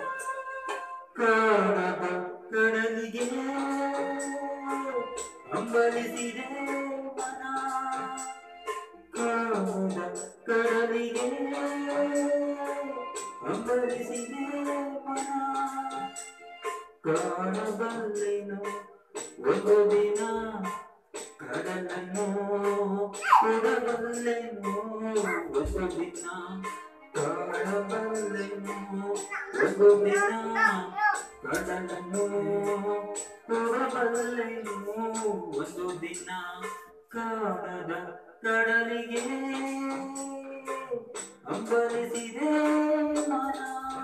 ಕಾಣದ ಕಡಲಿಗೆ ಹಂಬಲಿಸಿದೆ ಮನ ಕಾಣದ ಕಡಲಿಗೆ ಹಂಬಲಿಸಿದೆ ಮನ ಕಾಣಬಲ್ಲೆನು ಒಂದು ದಿನ ಕಡಲನ್ನು ಕೊಡಬಲ್ಲೆನು ಒಂದು ದಿನ ಕಾಣಬಲ್ಲೆನು ಒಂದು ದಿನ ಕಡಲನ್ನು ಕೊಡಬಲ್ಲೆನು ಒಂದು ದಿನ ಕಾಣದ ಕಡಲಿಗೆ ಅಂಬಲಿಸಿದೆ ಮನ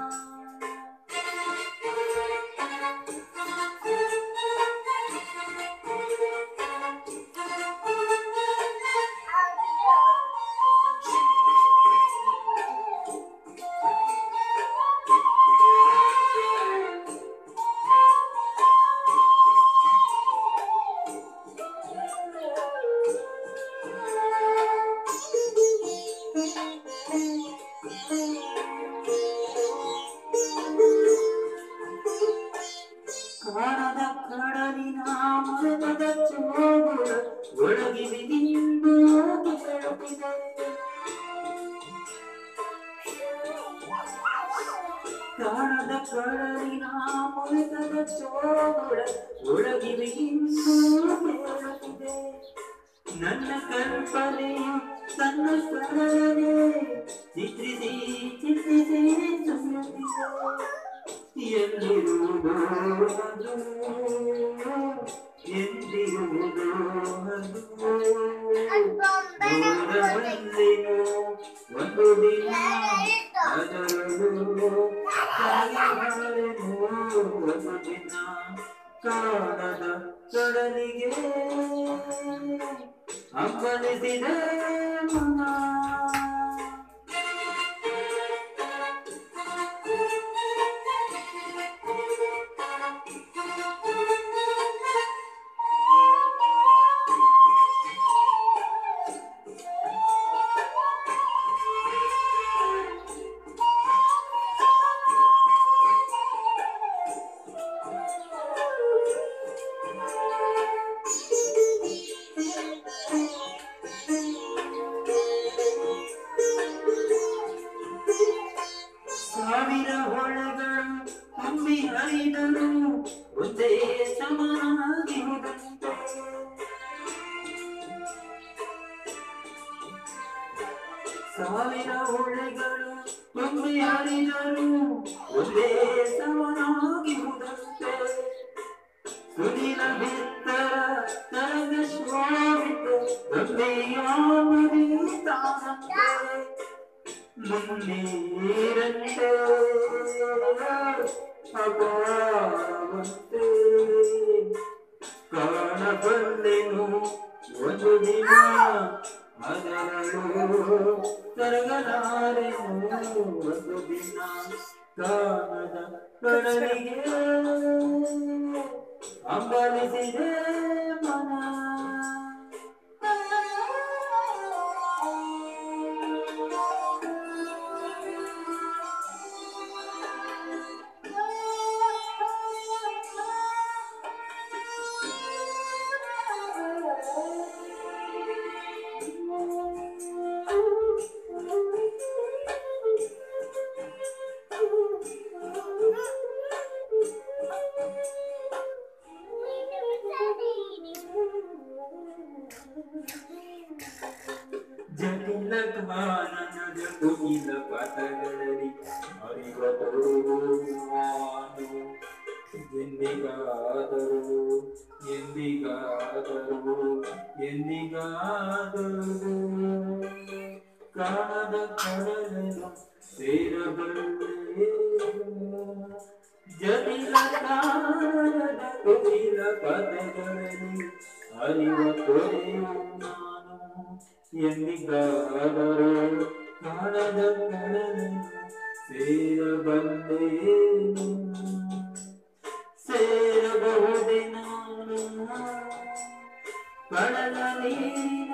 ಕಾಣದ ಕಡಲಿನ ಮರದ ಚೋಗುಳ ಒಳಗಿದೆ ನಿಂದು ಕೆಳಗಿದೆ ಕಾಣದ ಕಡಲಿನ ಮರದ ಚೋಗುಳ ಒಳಗಿದೆ ಇಂದು ಕೇಳುತ್ತಿದೆ ನನ್ನ ಕಲ್ಪನೆಯು ತನ್ನ ಸ್ಥಳವೇ ಚಿತ್ರಿಸಿ ಚಿತ್ರಿಸಿ ಸುಮ್ಮುತ್ತಿದೆ ಎಲ್ಲಿರುವುದೋ ಅದು ಎಂದಿರುವುದೋ ಅದು ನೋಡಬಲ್ಲೆನು ಒಂದು ದಿನ ಅದರಲ್ಲೂ ಕಾಯಬಲ್ಲೆನು ಒಂದು ದಿನ ಕಾಣದ ಕಡಲಿಗೆ ಹಂಬಲಿಸಿದೆ ಮನ ಸಾವಿರ ಹೊಳೆಗಳು ತುಂಬಿ ಹರಿದರು ಒಂದೇ ಸಮನಾಗಿರುವುದಂತೆ ಸಾವಿರ ಹೊಳೆಗಳು ತುಂಬಿ ಹರಿದರು ಒಂದೇ ಸಮನಾಗಿರುವುದಂತೆ ಸುನಿಲ ಬಿತ್ತರ ತರಂಗ ಶ್ವಾವಿತ ಗಂಗೆಯಾಮರಿ ತಾನಂತೆ ಮುನ್ನೀರಂತೆ ಅಪಾರವಂತೆ ಕಾಣಬಲ್ಲೆನು ಒಂದು ದಿನ ಅದರಲ್ಲೂ ಕರಗಲಾರೆನು ಒಂದು ದಿನ ಕಾಣದ ಕಡಲಿಗೆ ಅಂಬಲಿಸಿದೆ ಮನ ಜಟಿಲ ಗಾನನದ ಕುಗಿಲ ಪಥಗಳಲ್ಲಿ ಅರಿವತರು ನಾನು ಎಂದಿಗಾದರೂ ಎಂದಿಗಾದರೂ ಎಂದಿಗಾದರೂ ಕಾಣದ ಕಡಲನ್ನು ಸೇರಬಲ್ಲೆ ಜಟಿಲ ಕಾಣದ ಕುಗಿಲ ಪದಗಳಲ್ಲಿ ಅರಿವ ತೊರೆಯು ನಾನು ಎಂದಿಗಾದರೂ ಕಾಣದ ಕಡಲನ್ನು ಸೇರಬಲ್ಲೇನು ಸೇರಬಹುದೇ ನಾನು ಕಡಲ ನೀರಿನ